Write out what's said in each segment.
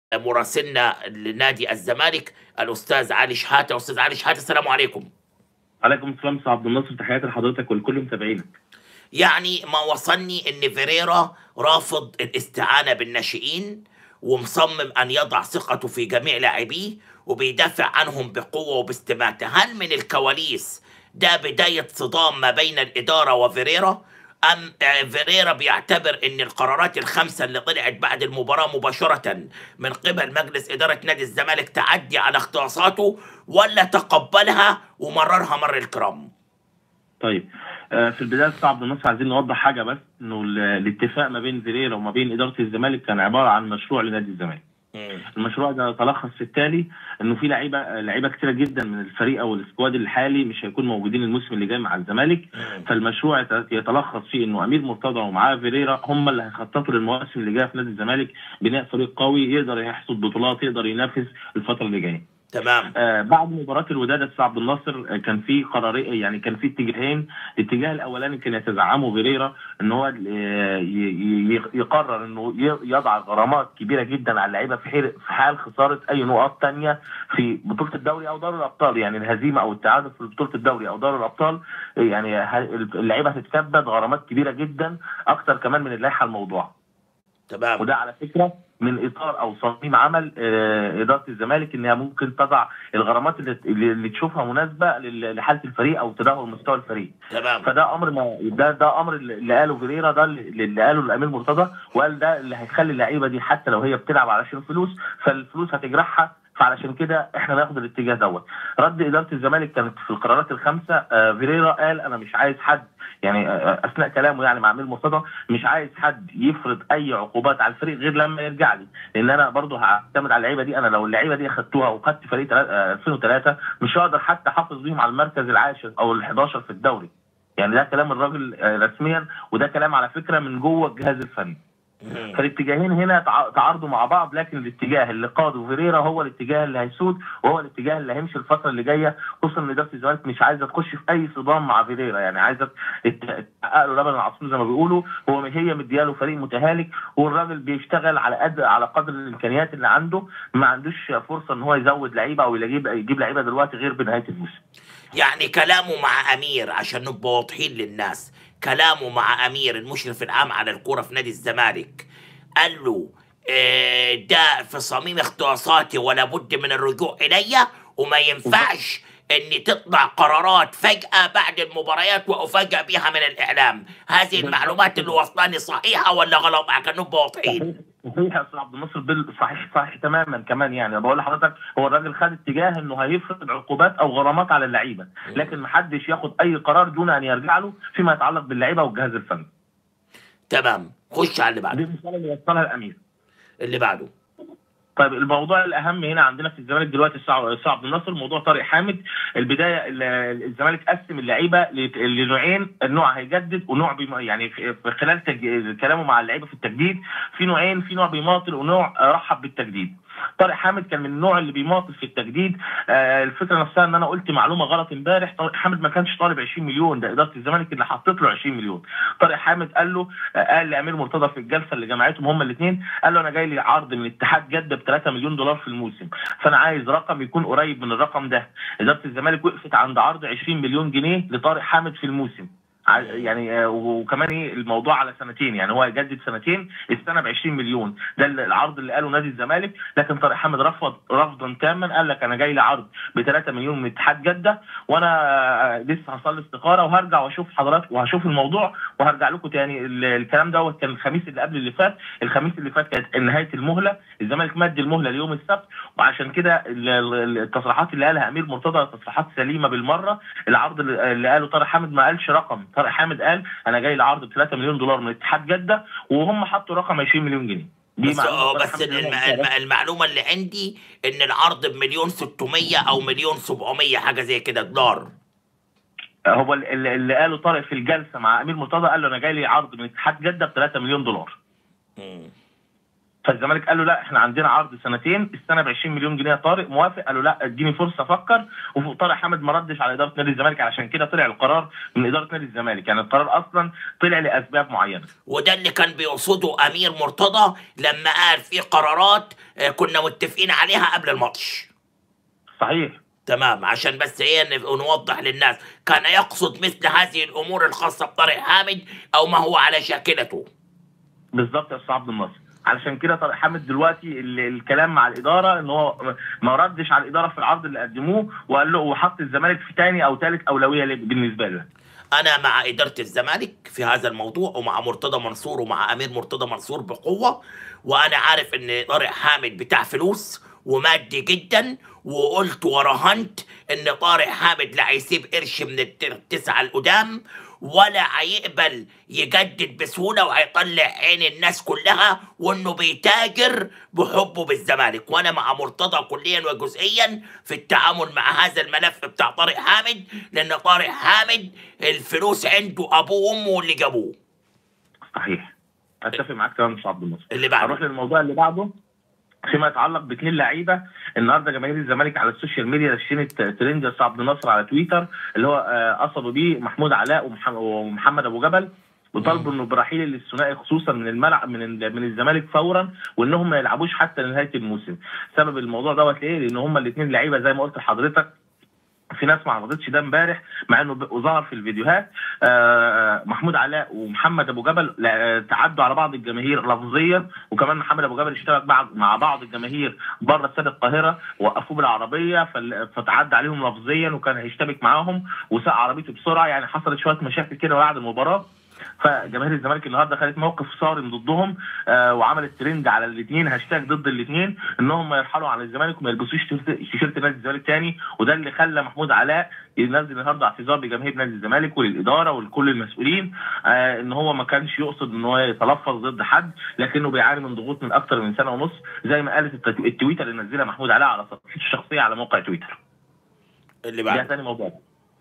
مراسلنا لنادي الزمالك الاستاذ علي شحاته استاذ علي شحاته السلام عليكم عليكم السلام استاذ عبد الناصر تحياتي لحضرتك ولكل متابعينك يعني ما وصلني ان فيريرا رافض الاستعانه بالناشئين ومصمم ان يضع ثقته في جميع لاعبيه وبيدافع عنهم بقوه وباستماته هل من الكواليس ده بدايه صدام ما بين الاداره وفيريرا ام فيريرا بيعتبر ان القرارات الخمسه اللي طلعت بعد المباراه مباشره من قبل مجلس اداره نادي الزمالك تعدي على اختصاصاته ولا تقبلها ومررها مر الكرام طيب آه، في البدايه استاذ عبد الناصر عايزين نوضح حاجه بس انه ال- الاتفاق ما بين فيريرا وما بين اداره الزمالك كان عباره عن مشروع لنادي الزمالك مم. المشروع ده يتلخص في التالي انه في لعيبه لعيبه كتيره جدا من الفريق او السكواد الحالي مش هيكون موجودين الموسم اللي جاي مع الزمالك مم. فالمشروع يت- يتلخص في انه امير مرتضى ومعاه فيريرا هم اللي هيخططوا للمواسم اللي جايه في نادي الزمالك بناء فريق قوي يقدر يحصد بطولات يقدر ينافس الفتره اللي جايه تمام آه، بعد مباراه الوداد استاذ عبد الناصر آه، كان في قرارين يعني كان في اتجاهين الاتجاه الاولاني كان يتزعمه فيريرا ان هو آه، ي- ي- يقرر انه ي- يضع غرامات كبيره جدا على اللعيبه في حال في حال خساره اي نقاط تانية في بطوله الدوري او دوري الابطال يعني الهزيمه او التعادل في بطوله الدوري او دوري الابطال آه، يعني ه- اللعيبه هتتكبد غرامات كبيره جدا اكتر كمان من اللائحه الموضوعه تمام وده على فكره من اطار او صميم عمل آه، اداره الزمالك انها ممكن تضع الغرامات اللي, اللي تشوفها مناسبه لل- لحاله الفريق او تدهور مستوى الفريق تمام فده امر ما ده ده امر اللي قاله فيريرا ده اللي اللي قاله الامير مرتضى وقال ده اللي هيخلي اللعيبه دي حتى لو هي بتلعب علشان فلوس فالفلوس هتجرحها فعلشان كده احنا ناخد الاتجاه دوت رد اداره الزمالك كانت في القرارات الخمسه آه فيريرا قال انا مش عايز حد يعني آه، اثناء كلامه يعني مع امير مرتضى مش عايز حد يفرض اي عقوبات على الفريق غير لما يرجع لي لان انا برضه هعتمد على اللعيبه دي انا لو اللعيبه دي اخدتوها وخدت فريق تلا- آه، 2003 مش هقدر حتى احافظ بيهم على المركز العاشر او ال 11 في الدوري يعني ده كلام الراجل آه، رسميا وده كلام على فكره من جوه الجهاز الفني مم. فالاتجاهين هنا تع- تعارضوا مع بعض لكن الاتجاه اللي قاده فيريرا هو الاتجاه اللي هيسود وهو الاتجاه اللي هيمشي الفتره اللي جايه خصوصا ان اداره الزمالك مش عايزه تخش في اي صدام مع فيريرا يعني عايزه تت- تحقق له لبن العصفور زي ما بيقولوا هو هي مدياله فريق متهالك والراجل بيشتغل على قد على قدر الامكانيات اللي عنده ما عندوش فرصه ان هو يزود لعيبه او يجيب يجيب لعيبه دلوقتي غير بنهايه الموسم يعني كلامه مع امير عشان نبقى واضحين للناس كلامه مع امير المشرف العام على الكوره في نادي الزمالك قال له آه، ده في صميم اختصاصاتي ولا بد من الرجوع الي وما ينفعش ان تطلع قرارات فجاه بعد المباريات وافاجئ بها من الاعلام هذه المعلومات اللي وصلاني صحيحه ولا غلط عشان نبقى واضحين صحيح يا استاذ عبد الناصر بال- صحيح صحيح تماما كمان يعني بقول لحضرتك هو الراجل خد اتجاه انه هيفرض عقوبات او غرامات على اللعيبه لكن محدش ياخد اي قرار دون ان يرجع له فيما يتعلق باللعيبه والجهاز الفني تمام خش على اللي بعده دي الرساله اللي وصلها الامير اللي بعده طيب الموضوع الاهم هنا عندنا في الزمالك دلوقتي الساعه الساعة عبد الناصر موضوع طارق حامد البدايه ال- الزمالك قسم اللعيبه ل- لنوعين النوع هيجدد ونوع بيم... يعني في في خلال تج... كلامه مع اللعيبه في التجديد في نوعين في نوع بيماطل ونوع آه، رحب بالتجديد طارق حامد كان من النوع اللي بيماطل في التجديد آه الفكره نفسها ان انا قلت معلومه غلط امبارح طارق حامد ما كانش طالب 20 مليون ده اداره الزمالك اللي حطت له 20 مليون طارق حامد قال له آه قال لامير مرتضى في الجلسه اللي جمعتهم هما الاثنين قال له انا جاي لي عرض من اتحاد جده ب 3 مليون دولار في الموسم فانا عايز رقم يكون قريب من الرقم ده اداره الزمالك وقفت عند عرض 20 مليون جنيه لطارق حامد في الموسم ع- يعني آه، وكمان ايه الموضوع على سنتين يعني هو يجدد سنتين السنه ب 20 مليون ده العرض اللي قاله نادي الزمالك لكن طارق حامد رفض رفضا تاما قال لك انا جاي لي عرض ب 3 مليون من اتحاد جده وانا آه، لسه هصلي استخاره وهرجع واشوف حضراتكم وهشوف الموضوع وهرجع لكم تاني ال- الكلام دوت كان الخميس اللي قبل اللي فات الخميس اللي فات كانت نهايه المهله الزمالك مد المهله ليوم السبت وعشان كده ال- ال- التصريحات اللي قالها امير مرتضى تصريحات سليمه بالمره العرض اللي اللي قاله طارق حامد ما قالش رقم طارق حامد قال انا جاي لعرض ب 3 مليون دولار من اتحاد جده وهم حطوا رقم 20 مليون جنيه دي بس معلومة آه، طارق بس حامد الم- قالها الم- المعلومه اللي عندي ان العرض بمليون 600 او مليون 700 حاجه زي كده دولار هو ال- ال- اللي قاله طارق في الجلسه مع امير مرتضى قال له انا جاي لي عرض من اتحاد جده ب 3 مليون دولار مم. فالزمالك قال له لا احنا عندنا عرض سنتين السنه ب 20 مليون جنيه يا طارق موافق قال له لا اديني فرصه افكر وطارق حامد ما ردش على اداره نادي الزمالك علشان كده طلع القرار من اداره نادي الزمالك يعني القرار اصلا طلع لاسباب معينه وده اللي كان بيقصده امير مرتضى لما قال في قرارات آه، كنا متفقين عليها قبل الماتش صحيح تمام عشان بس ايه ن- نوضح للناس كان يقصد مثل هذه الامور الخاصه بطارق حامد او ما هو على شاكلته بالظبط يا استاذ عبد الناصر علشان كده طارق حامد دلوقتي ال- الكلام مع الاداره ان هو ما ردش على الاداره في العرض اللي قدموه وقال له وحط الزمالك في ثاني او ثالث اولويه ليه بالنسبه له انا مع اداره الزمالك في هذا الموضوع ومع مرتضى منصور ومع امير مرتضى منصور بقوه وانا عارف ان طارق حامد بتاع فلوس ومادي جدا وقلت وراهنت ان طارق حامد لا هيسيب قرش من الت- التسعه القدام ولا هيقبل يجدد بسهوله وهيطلع عين الناس كلها وانه بيتاجر بحبه بالزمالك وانا مع مرتضى كليا وجزئيا في التعامل مع هذا الملف بتاع طارق حامد لان طارق حامد الفلوس عنده ابوه وامه اللي جابوه صحيح اتفق معاك تمام يا استاذ عبد الناصر اللي بعده هروح للموضوع اللي بعده فيما يتعلق باثنين لعيبه النهارده جماهير الزمالك على السوشيال ميديا نشرت ترند يا استاذ عبد الناصر على تويتر اللي هو آه، قصدوا بيه محمود علاء ومح- ومحمد ابو جبل وطالبوا انه برحيل الثنائي خصوصا من الملعب من ال- من الزمالك فورا وانهم ما يلعبوش حتى لنهايه الموسم سبب الموضوع دوت ايه لان هم الاثنين لعيبه زي ما قلت لحضرتك في ناس ما عرضتش ده امبارح مع انه ب- ظهر في الفيديوهات آه، محمود علاء ومحمد ابو جبل لا- تعدوا على بعض الجماهير لفظيا وكمان محمد ابو جبل اشتبك مع مع بعض الجماهير بره استاد القاهره وقفوه بالعربيه فال- فتعدى عليهم لفظيا وكان هيشتبك معاهم وساق عربيته بسرعه يعني حصلت شويه مشاكل كده بعد المباراه فجماهير الزمالك النهارده خدت موقف صارم ضدهم آه وعملت ترند على الاثنين هاشتاج ضد الاثنين انهم ما يرحلوا عن الزمالك وما يلبسوش تيشيرت تيشيرت نادي الزمالك تاني وده اللي خلى محمود علاء ينزل النهارده اعتذار لجماهير نادي الزمالك وللاداره ولكل المسؤولين آه ان هو ما كانش يقصد ان هو يتلفظ ضد حد لكنه بيعاني من ضغوط من اكثر من سنه ونص زي ما قالت التت- التويتر اللي نزلها محمود علاء على صفحته الشخصيه على موقع تويتر اللي ده بعده تاني موضوع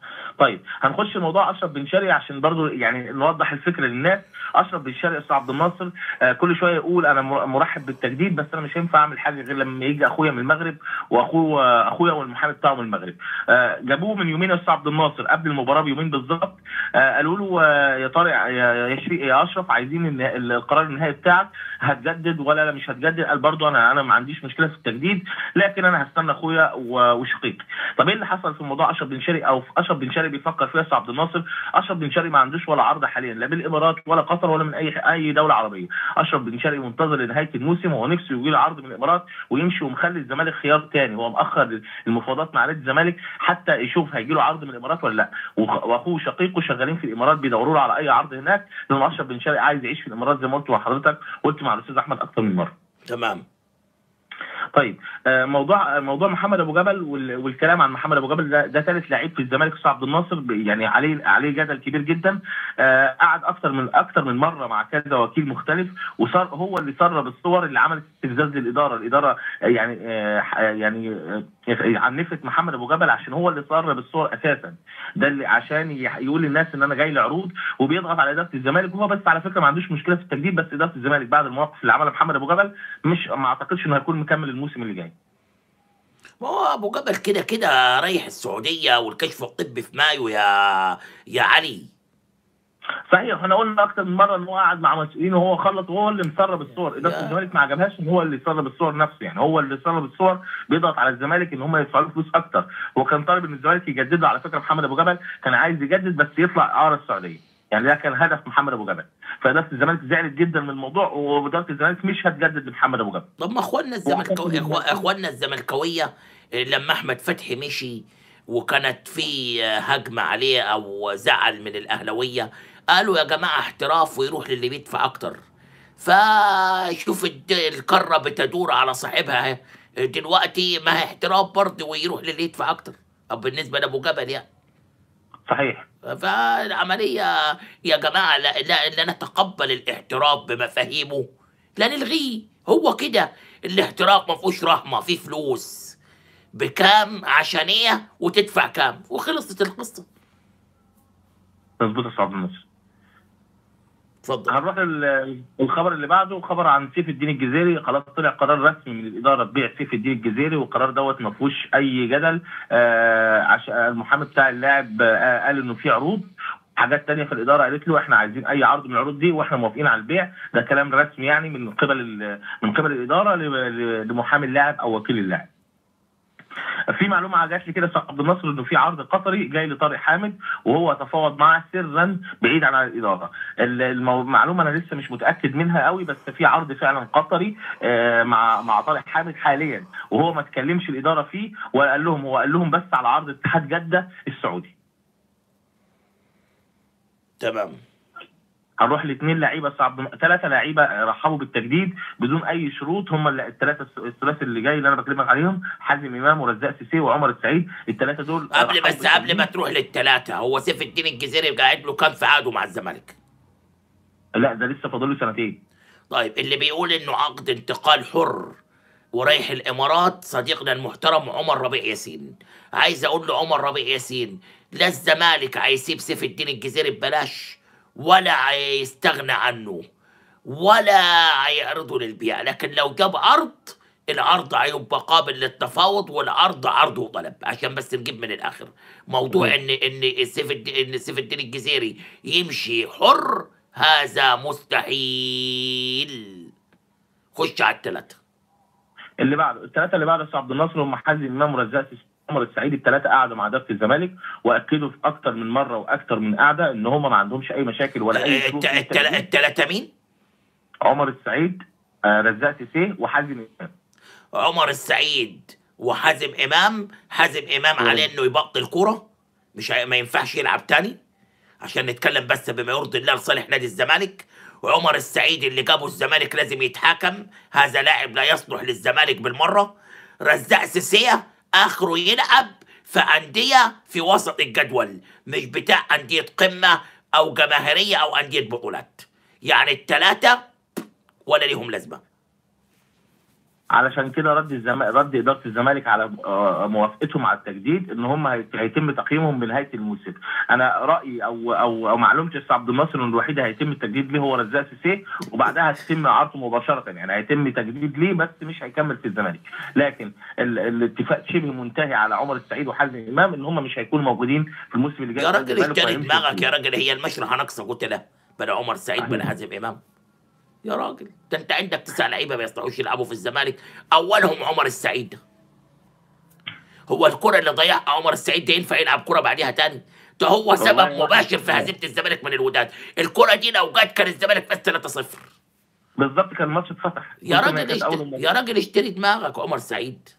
طيب هنخش موضوع اشرف بن شرقي عشان برضو يعني نوضح الفكره للناس اشرف بن شرقي استاذ عبد الناصر آه كل شويه يقول انا مر- مرحب بالتجديد بس انا مش هينفع اعمل حاجه غير لما يجي اخويا من المغرب واخوه آه، اخويا والمحامي بتاعه من المغرب آه جابوه من يومين يا استاذ عبد الناصر قبل المباراه بيومين بالظبط آه قالوا له آه يا طارق يا يا شريق يا اشرف عايزين النها- القرار النهائي بتاعك هتجدد ولا لا مش هتجدد قال برضو انا انا ما عنديش مشكله في التجديد لكن انا هستنى اخويا و- وشقيقي طب ايه اللي حصل في موضوع اشرف بن شرقي او اشرف بن شرقي بيفكر فيها استاذ عبد الناصر اشرف بن شرقي ما عندوش ولا عرض حاليا لا بالامارات ولا قطر ولا من اي اي دوله عربيه اشرف بن شرقي منتظر لنهايه الموسم هو نفسه يجي له عرض من الامارات ويمشي ومخلي الزمالك خيار تاني هو مأخر المفاوضات مع نادي الزمالك حتى يشوف هيجي له عرض من الامارات ولا لا وخ- واخوه وشقيقه شغالين في الامارات بيدوروا له على اي عرض هناك لان اشرف بن شرقي عايز يعيش في الامارات زي ما قلت مع حضرتك قلت مع الاستاذ احمد اكتر من مره تمام طيب آه، موضوع آه، موضوع محمد ابو جبل وال- والكلام عن محمد ابو جبل ده, ده ثالث لعيب في الزمالك استاذ عبد الناصر ب- يعني عليه عليه جدل كبير جدا آه، قعد اكثر من اكثر من مره مع كذا وكيل مختلف وصار هو اللي سرب الصور اللي عملت استفزاز للاداره الاداره آه، يعني آه، ح- يعني آه، عنفت محمد ابو جبل عشان هو اللي سرب الصور اساسا ده اللي عشان يح- يقول للناس ان انا جاي لي عروض وبيضغط على اداره الزمالك وهو بس على فكره ما عندوش مشكله في التجديد بس اداره الزمالك بعد المواقف اللي عملها محمد ابو جبل مش ما اعتقدش انه هيكون مكمل الموسم اللي جاي ما هو ابو جبل كده كده رايح السعوديه والكشف الطبي في مايو يا يا علي صحيح احنا قلنا اكتر من مره ان هو قعد مع مسؤولين وهو خلط وهو اللي مسرب الصور اداره يا. الزمالك ما عجبهاش ان هو اللي سرب الصور نفسه يعني هو اللي سرب الصور بيضغط على الزمالك ان هم يدفعوا له فلوس اكتر هو كان طالب ان الزمالك يجدد له على فكره محمد ابو جبل كان عايز يجدد بس يطلع اعاره السعوديه يعني ده كان هدف محمد ابو جبل فاداره الزمالك زعلت جدا من الموضوع واداره الزمالك مش هتجدد لمحمد ابو جبل طب ما اخواننا الزملكاويه إخوا- اخواننا الزملكاويه لما احمد فتحي مشي وكانت في هجمه عليه او زعل من الاهلاويه قالوا يا جماعه احتراف ويروح للي بيدفع اكتر فشوف الد- الكره بتدور على صاحبها اهي. دلوقتي ما هي احتراف برضه ويروح للي يدفع اكتر او بالنسبه لابو جبل يعني صحيح فالعملية يا جماعة لا, لا, لا نتقبل الاحتراف بمفاهيمه لا نلغيه هو كده الاحتراف ما فيهوش رحمة فيه فلوس بكام عشان ايه وتدفع كام وخلصت القصة مظبوط يا استاذ عبد الناصر اتفضل هنروح لل- الخبر اللي بعده خبر عن سيف الدين الجزيري خلاص طلع قرار رسمي من الاداره تبيع سيف الدين الجزيري والقرار دوت ما فيهوش اي جدل آه عشان المحامي بتاع اللاعب آه قال انه في عروض حاجات تانية في الإدارة قالت له احنا عايزين أي عرض من العروض دي واحنا موافقين على البيع ده كلام رسمي يعني من قبل ال- من قبل الإدارة ل- ل- لمحامي اللاعب أو وكيل اللاعب. في معلومه جات لي كده في عبد الناصر انه في عرض قطري جاي لطارق حامد وهو تفاوض معاه سرا بعيد عن الاداره ال- المو- المعلومه انا لسه مش متاكد منها قوي بس في عرض فعلا قطري آه، مع مع طارق حامد حاليا وهو ما تكلمش الاداره فيه وقال لهم هو قال لهم بس على عرض اتحاد جده السعودي تمام هنروح لاثنين لعيبه صعب ثلاثه لعيبه رحبوا بالتجديد بدون اي شروط هم الثلاثه الثلاثي اللي جاي اللي انا بكلمك عليهم حازم امام ورزاق سيسي وعمر السعيد الثلاثه دول قبل رحبوا بس قبل ما بالتجديد. تروح للثلاثه هو سيف الدين الجزيري قاعد له كام في عقده مع الزمالك لا ده لسه فاضل له سنتين طيب اللي بيقول انه عقد انتقال حر ورايح الامارات صديقنا المحترم عمر ربيع ياسين عايز اقول له عمر ربيع ياسين لا الزمالك هيسيب سيف الدين الجزيري ببلاش ولا هيستغنى عنه ولا هيعرضه للبيع لكن لو جاب عرض العرض هيبقى قابل للتفاوض والعرض عرض وطلب عشان بس نجيب من الاخر موضوع ان ان سيف الدين ان سيف الدين الجزيري يمشي حر هذا مستحيل خش على الثلاثه اللي بعده الثلاثه اللي بعده عبد الناصر هم حازم امام ورزاق سيسي عمر السعيد الثلاثه قعدوا مع اداره الزمالك واكدوا في اكتر من مره واكتر من قعده ان هم ما عندهمش اي مشاكل ولا اي شروط في التأجيل. الثلاثه مين؟ عمر السعيد آه، رزاق سيسي وحازم امام عمر السعيد وحازم امام حازم امام مم. عليه انه يبطل كوره مش هي- ما ينفعش يلعب تاني عشان نتكلم بس بما يرضي الله لصالح نادي الزمالك وعمر السعيد اللي جابه الزمالك لازم يتحاكم هذا لاعب لا يصلح للزمالك بالمره رزاق سيسيه اخره يلعب في انديه في وسط الجدول مش بتاع انديه قمه او جماهيريه او انديه بطولات يعني الثلاثه ولا ليهم لازمه علشان كده رد الزمالك رد اداره الزمالك على آه، موافقتهم على التجديد ان هم هيت- هيتم تقييمهم بنهايه الموسم انا رايي او او او معلومه السيد عبد الناصر ان الوحيد هيتم التجديد ليه هو رزاق سيسي وبعدها هتتم اعارته مباشره يعني هيتم تجديد ليه بس مش هيكمل في الزمالك لكن ال- الاتفاق شبه منتهي على عمر السعيد وحازم امام ان هم مش هيكونوا موجودين في الموسم اللي جاي يا في راجل الزمالك اشتري وهيمشوا دماغك فيه. يا راجل هي المشرحه ناقصه قلت له بلا عمر سعيد بلا حازم امام يا راجل ده انت عندك تسع لعيبه ما يستطيعوش يلعبوا في الزمالك اولهم عمر السعيد هو الكره اللي ضيعها عمر السعيد ده ينفع يلعب كره بعديها تاني ده هو سبب والله مباشر في هزيمه الزمالك من الوداد الكره دي لو جت كان الزمالك فاز 3-0 بالظبط كان الماتش اتفتح يا ممكن راجل كانت أول اشتري الماتش. يا راجل اشتري دماغك عمر سعيد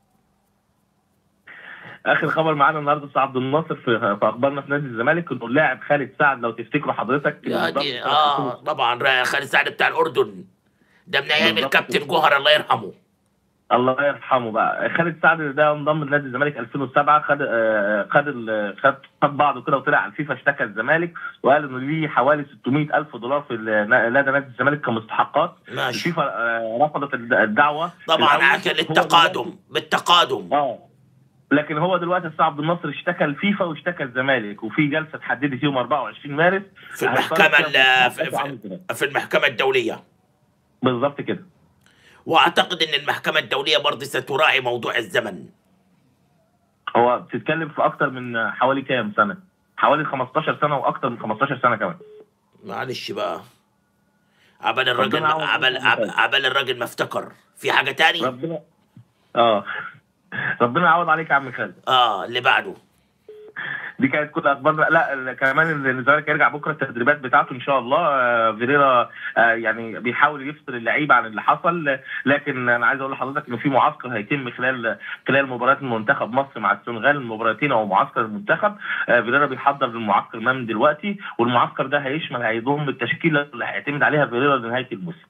اخر خبر معانا النهارده استاذ عبد الناصر في, في اخبارنا في نادي الزمالك انه اللاعب خالد سعد لو تفتكروا حضرتك يا بالظبط دي سنة اه طبعا را- خالد سعد بتاع الاردن ده من ايام بالظبط الكابتن كده. جوهر الله يرحمه الله يرحمه بقى خالد سعد ده انضم لنادي الزمالك 2007 خد آه، خد ال- خد خد بعضه كده وطلع على الفيفا اشتكى الزمالك وقال انه ليه حوالي 600 الف دولار في ال- نادي نادي الزمالك كمستحقات ماشي الفيفا آه، رفضت الد- الدعوه طبعا الأول. عشان هو التقادم بالتقادم دلوقتي- اه لكن هو دلوقتي السيد عبد الناصر اشتكى الفيفا واشتكى الزمالك وفي جلسه اتحددت يوم 24 مارس في المحكمة هيطالب فيها ال- في- مستحقات في- عامل كده. في المحكمة الدولية بالظبط كده واعتقد ان المحكمة الدولية برضه ستراعي موضوع الزمن هو بتتكلم في اكتر من حوالي كام سنه حوالي 15 سنه واكتر من 15 سنه كمان معلش بقى عبال الراجل ربنا يعوض عبال كل عبال, حاجة. عبال الراجل ما افتكر في حاجة تاني ربنا اه ربنا يعوض عليك يا عم خالد اه اللي بعده دي كانت كل اخبارنا لا ال- كمان إن الزمالك هيرجع بكره التدريبات بتاعته ان شاء الله آه، فيريرا آه، يعني بيحاول يفصل اللعيبه عن اللي حصل لكن انا عايز اقول لحضرتك انه في معسكر هيتم خلال خلال مباريات المنتخب مصر مع السنغال المباراتين او معسكر المنتخب آه، فيريرا بيحضر للمعسكر ما من دلوقتي والمعسكر ده هيشمل هيضم التشكيله اللي هيعتمد عليها فيريرا لنهايه الموسم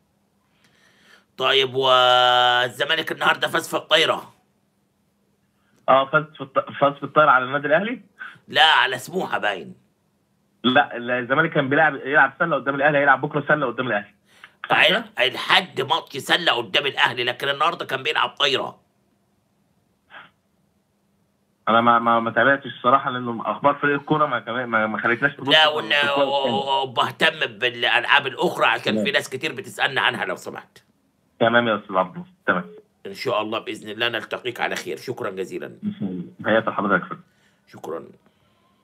طيب والزمالك النهارده فاز في الطايرة اه فاز في الط- فاز في الطايره على النادي الاهلي لا على سموحة باين لا الزمالك كان بيلعب يلعب سله قدام الاهلي هيلعب بكره سله قدام الاهلي صح كده؟ عيل- لحد ماتش سلة قدام الاهلي لكن النهارده كان بيلعب طايرة انا ما ما, ما تابعتش الصراحه لانه اخبار فريق الكوره ما كمان- ما, ما خلتناش نبص لا في وإن الكورة التانية. وبهتم بالالعاب الاخرى عشان تمام. في ناس كتير بتسالنا عنها لو سمحت تمام يا استاذ عبده تمام ان شاء الله باذن الله نلتقيك على خير شكرا جزيلا هيئة حضرتك شكرا